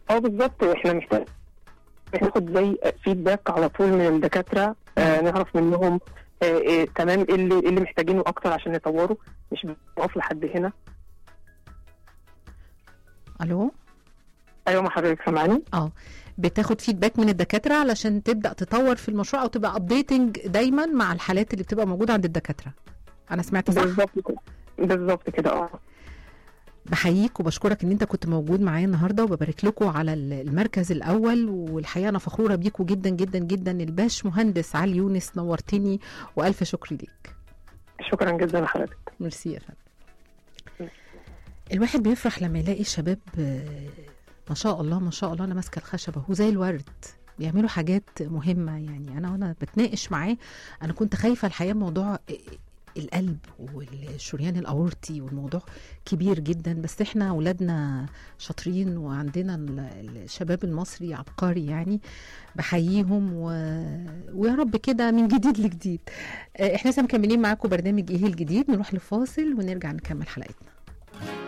اه بالظبط احنا محتاج ناخد زي فيدباك على طول من الدكاتره آه نعرف منهم آه آه تمام ايه اللي, إيه اللي محتاجينه اكتر عشان نطوره مش بنقف لحد هنا الو ايوه ما حضرتك سامعاني اه بتاخد فيدباك من الدكاتره علشان تبدا تطور في المشروع او تبقى ابديتنج دايما مع الحالات اللي بتبقى موجوده عند الدكاتره انا سمعت صح بالظبط كده بالظبط كده اه بحييك وبشكرك ان انت كنت موجود معايا النهارده وببارك لكم على ال- المركز الاول والحقيقه انا فخوره بيكم جدا جدا جدا الباش مهندس علي يونس نورتني والف شكر ليك شكرا جدا لحضرتك ميرسي يا فندم الواحد بيفرح لما يلاقي شباب آه، ما شاء الله ما شاء الله انا ماسكه الخشبه هو زي الورد بيعملوا حاجات مهمه يعني انا وانا بتناقش معاه انا كنت خايفه الحقيقه موضوع القلب والشريان الاورطي والموضوع كبير جدا بس احنا اولادنا شاطرين وعندنا ال- الشباب المصري عبقري يعني بحييهم و... ويا رب كده من جديد لجديد آه، احنا لسه مكملين معاكم برنامج ايه الجديد نروح لفاصل ونرجع نكمل حلقتنا